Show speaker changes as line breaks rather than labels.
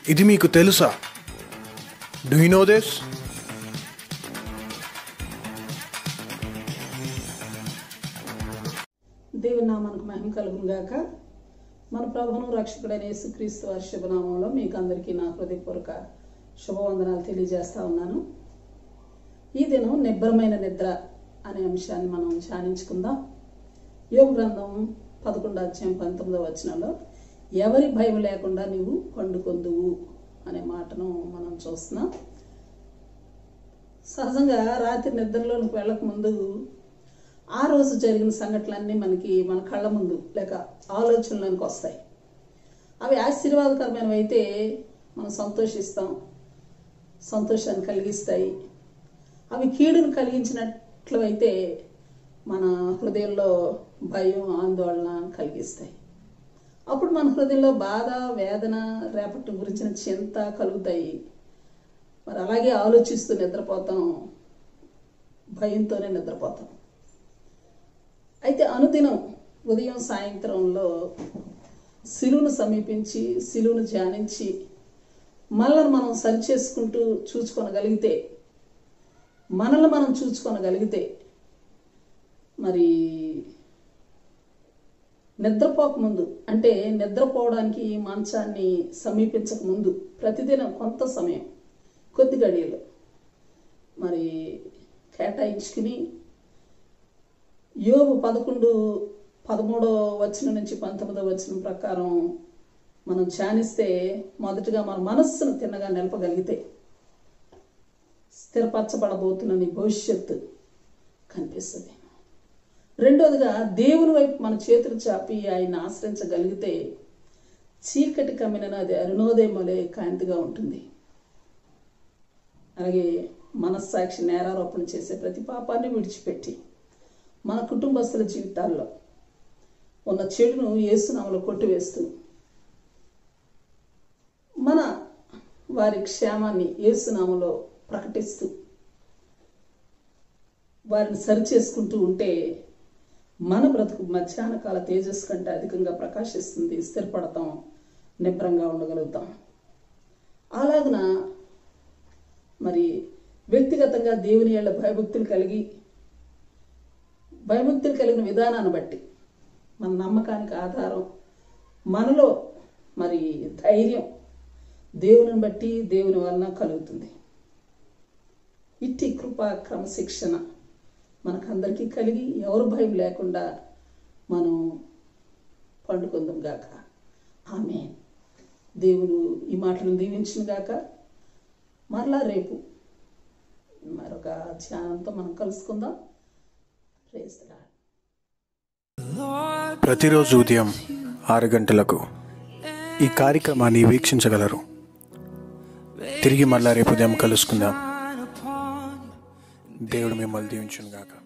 ఇది మీకు తెలుసా డూ యూ నో దిస్
దేవుని నామానికి మహిమ కలుగును గాక మన ప్రభును రక్షకుడైన యేసుక్రీస్తు వారి శుభనామంలో మీకు అందరికీ నా హృదయపూర్వక శుభవందనాలు తెలియజేస్తా ఉన్నాను ఈ దినం నిబ్బరమైన నిద్ర అనే అంశాన్ని మనం ధ్యానించుకుందాం యోగ గ్రంథం పదకొండు అధ్యాయం పంతొమ్మిదవ వచనంలో ఎవరి భయం లేకుండా నీవు పండుకొందువు అనే మాటను మనం చూస్తున్నాం సహజంగా రాత్రి నిద్రలోనికి వెళ్ళక ముందు ఆ రోజు జరిగిన సంఘటనలన్నీ మనకి మన కళ్ళ ముందు లేక ఆలోచనలోనికి వస్తాయి అవి ఆశీర్వాదకరమైనవి అయితే మనం సంతోషిస్తాం సంతోషాన్ని కలిగిస్తాయి అవి కీడును కలిగించినట్లు అయితే మన హృదయంలో భయం ఆందోళన కలిగిస్తాయి అప్పుడు మన హృదయంలో బాధ వేదన రేపటి గురించిన చింత కలుగుతాయి మరి అలాగే ఆలోచిస్తూ నిద్రపోతాం భయంతోనే నిద్రపోతాం అయితే అనుదినం ఉదయం సాయంత్రంలో శిలువును సమీపించి శిలువును ధ్యానించి మనల్ని మనం సరిచేసుకుంటూ చూచుకొనగలిగితే మనల్ని మనం చూచుకొనగలిగితే మరి నిద్రపోక ముందు అంటే నిద్రపోవడానికి మంచాన్ని సమీపించక ముందు ప్రతిదినం కొంత సమయం కొద్ది గడియలు మరి కేటాయించుకుని యోబు పదకొండు పదమూడో వచనం నుంచి పంతొమ్మిదో వచనం ప్రకారం మనం ధ్యానిస్తే మొదటగా మన మనస్సును తిన్నగా నిలపగలిగితే స్థిరపరచబడబోతున్న నీ భవిష్యత్తు కనిపిస్తుంది రెండోదిగా దేవుని వైపు మన చేతులు చాపి ఆయన ఆశ్రయించగలిగితే చీకటి కమ్మిన అది అరుణోదయమలే కాంతిగా ఉంటుంది అలాగే మనస్సాక్షి నేరారోపణ చేసే ప్రతి పాపాన్ని విడిచిపెట్టి మన కుటుంబస్తుల జీవితాల్లో ఉన్న చెడును ఏసునామలో కొట్టివేస్తూ మన వారి క్షేమాన్ని ఏసునామలో ప్రకటిస్తూ వారిని సరిచేసుకుంటూ ఉంటే మన బ్రతుకు మధ్యాహ్న కాల తేజస్సు కంటే అధికంగా ప్రకాశిస్తుంది స్థిరపడతాం నిబ్రంగా ఉండగలుగుతాం అలాగున మరి వ్యక్తిగతంగా దేవుని ఏళ్ళ భయభక్తులు కలిగి భయభక్తులు కలిగిన విధానాన్ని బట్టి మన నమ్మకానికి ఆధారం మనలో మరి ధైర్యం దేవుని బట్టి దేవుని వలన కలుగుతుంది ఇట్టి కృపా క్రమశిక్షణ మనకందరికీ కలిగి ఎవరు భయం లేకుండా మనం పండుకుందాం గాక ఆమె దేవుడు ఈ మాటలను దీవించిన గాక మరలా రేపు మరొక ధ్యానంతో మనం కలుసుకుందాం ప్రేజ్ ద లార్డ్.
ప్రతిరోజు ఉదయం ఆరు గంటలకు ఈ కార్యక్రమాన్ని వీక్షించగలరు తిరిగి మళ్ళా రేపు ఉదయం కలుసుకుందాం దేవుడు మిమ్మల్ని దీవించును గాక